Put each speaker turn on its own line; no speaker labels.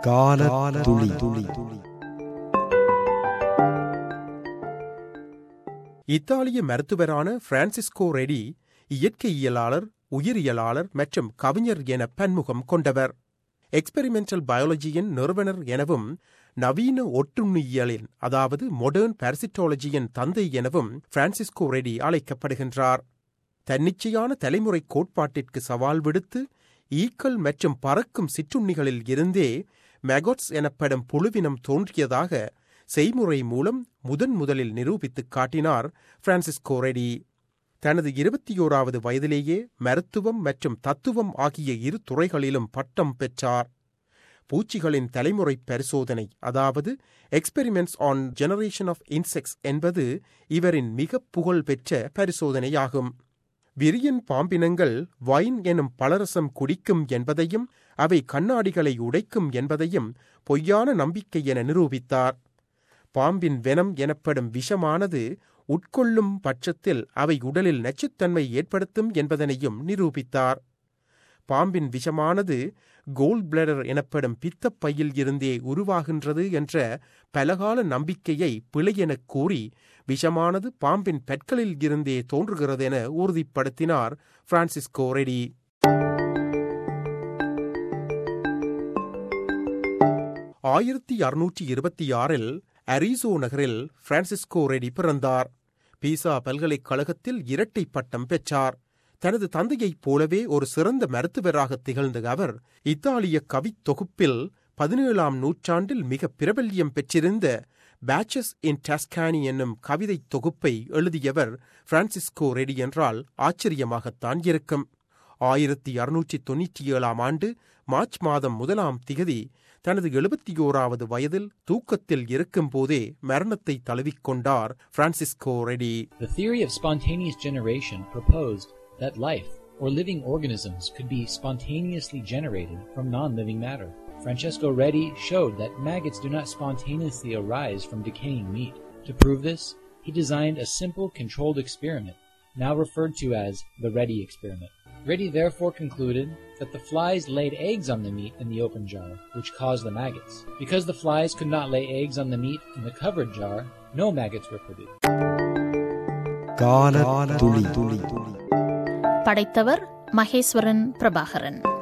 கால துளி துளி
இத்தாலிய மருத்துவரான பிரான்சிஸ்கோ ரெடி இயற்கையியலாளர் உயிரியலாளர் மற்றும் கவிஞர் என பன்முகம் கொண்டவர் எக்ஸ்பெரிமெண்டல் பயாலஜியின் நிறுவனர் எனவும் நவீன ஒட்டுண்ணியலின் அதாவது மொடர்ன் பாரசிட்டாலஜியின் தந்தை எனவும் பிரான்சிஸ்கோ ரெடி அழைக்கப்படுகின்றார் தன்னிச்சையான தலைமுறை கோட்பாட்டிற்கு சவால் விடுத்து ஈக்கள் மற்றும் பறக்கும் சிற்றுண்ணிகளில் இருந்தே மெகோட்ஸ் எனப்படும் புழுவினம் தோன்றியதாக செய்முறை மூலம் முதன் முதலில் நிரூபித்துக் காட்டினார் பிரான்சிஸ்கோ ரெடி தனது இருபத்தி ஓராவது வயதிலேயே மருத்துவம் மற்றும் தத்துவம் ஆகிய இரு துறைகளிலும் பட்டம் பெற்றார் பூச்சிகளின் தலைமுறை பரிசோதனை அதாவது experiments on generation of insects என்பது இவரின் மிக புகழ் பெற்ற பரிசோதனையாகும் விரியன் பாம்பினங்கள் வைன் எனும் பலரசம் குடிக்கும் என்பதையும் அவை கண்ணாடிகளை உடைக்கும் என்பதையும் பொய்யான நம்பிக்கை என நிரூபித்தார் பாம்பின் வெனம் எனப்படும் விஷமானது உட்கொள்ளும் பட்சத்தில் அவை உடலில் நச்சுத்தன்மை ஏற்படுத்தும் என்பதனையும் நிரூபித்தார் பாம்பின் விஷமானது கோல்ட் பிளடர் எனப்படும் பித்தப்பையில் இருந்தே உருவாகின்றது என்ற பலகால நம்பிக்கையை பிழையெனக் கூறி விஷமானது பாம்பின் பற்களில் இருந்தே தோன்றுகிறது என உறுதிப்படுத்தினார் பிரான்சிஸ்கோ ரெடி ஆயிரத்தி அறுநூற்றி இருபத்தி ஆறில் அரிசோ நகரில் பிரான்சிஸ்கோ ரெடி பிறந்தார் பீசா பல்கலைக்கழகத்தில் இரட்டை பட்டம் பெற்றார் தனது தந்தையைப் போலவே ஒரு சிறந்த மருத்துவராக திகழ்ந்த அவர் இத்தாலிய கவித் தொகுப்பில் பதினேழாம் நூற்றாண்டில் மிக பிரபல்யம் பெற்றிருந்த பேச்சஸ் இன் டஸ்கானி என்னும் கவிதை தொகுப்பை எழுதியவர் பிரான்சிஸ்கோ ரெடி என்றால் ஆச்சரியமாகத்தான் இருக்கும் ஆயிரத்தி அறுநூற்றி தொன்னூற்றி ஏழாம் ஆண்டு மார்ச் மாதம் முதலாம் திகதி தனது எழுபத்தி ஓராவது வயதில் தூக்கத்தில் இருக்கும் போதே மரணத்தை தழுவிக்கொண்டார் Francesco Redi
The theory of spontaneous generation proposed that life, or living organisms, could be spontaneously generated from non living matter. Francesco Redi showed that maggots do not spontaneously arise from decaying meat. To prove this, he designed a simple controlled experiment, now referred to as the Redi experiment. Redi therefore concluded that the flies laid eggs on the meat in the open jar, which caused the maggots. Because the flies could not lay eggs on the meat in the covered jar, no maggots were produced.
கால துளி துளி
படைத்தவர் மகேஸ்வரன் பிரபாகரன்